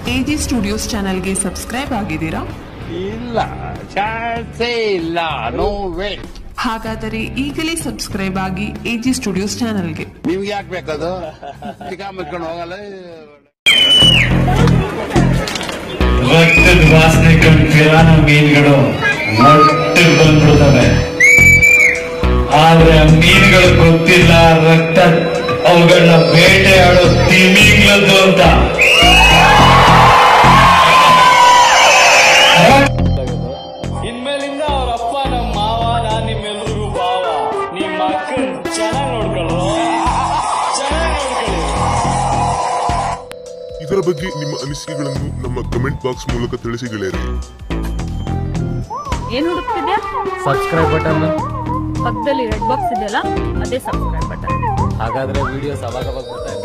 AG studios ಚಾನೆಲ್ಗೆ subscribe ಆಗಿದ್ದೀರಾ ಇಲ್ಲ ಚಾನ್ಸೇ ಇಲ್ಲ ನೋ ವೇ ಹಾಗಾದರೆ ಈಗಲೇ ಸಬ್ಸ್ಕ್ರೈಬ್ ಆಗಿ ಎಜಿ ಸ್ಟುಡಿಯೋಸ್ ಚಾನೆಲ್ಗೆ ನಿಮ್ಗೆ ಯಾಕೆ ಬೇಕದು ಚಿಕ್ಕ ಮುಚ್ಕೊಂಡು ಹೋಗಲ್ಲ ರಕ್ತದ ವಾಸನೆ ಕಂಡು ಪಿರಾನ ಮೀನುಗಳು ಒಟ್ಟಿಗೆ ಬಂದ್ಬಿಡ್ತವೆ ಆದ್ರೆ ಆ ಮೀನುಗಳು ಗೊತ್ತಿಲ್ಲ ರಕ್ತ ಅವುಗಳನ್ನ ಬೇಟೆಯಾಡೋ ತಿಮಿಂಗ್ಲದ್ದು ಅಂತ ಇನ್ಮೇಲಿಂದ ಅವ್ರ ಅಪ್ಪ ನಮ್ಮ ಮಾವ ನಾನ್ ನಿಮ್ಮೆಲ್ರಿಗೂ ಭಾವ ನಿಮ್ಮ ಅಕ್ಕನ್ ಚೆನ್ನಾಗಿ ನೋಡ್ಕೊಳ್ಳೋ ಚೆನ್ನಾಗಿ ನೋಡ್ಕೊಳ್ಳಿ ಇದರ ಬಗ್ಗೆ ನಿಮ್ಮ ಅನಿಸಿಕೆಗಳನ್ನು ನಮ್ಮ ಕಮೆಂಟ್ ಬಾಕ್ಸ್ ಮೂಲಕ ತಿಳಿಸಿ ಗೆಳೆಯರೆ ಏನ್ ಹುಡುಕ್ತಿದ್ಯಾ ಸಬ್ಸ್ಕ್ರೈಬ್ ಬಟನ್ ಪಕ್ಕದಲ್ಲಿ ರೆಡ್ ಬಾಕ್ಸ್ ಇದೆಯಲ್ಲ ಅದೇ ಸಬ್ಸ್ಕ್ರೈಬ್ ಬಟನ್ ಹಾಗಾದ್ರೆ ವಿಡಿಯೋಸ್ ಅವಾಗ ಅವಾಗ ಬರ್ತಾ ಇದೆ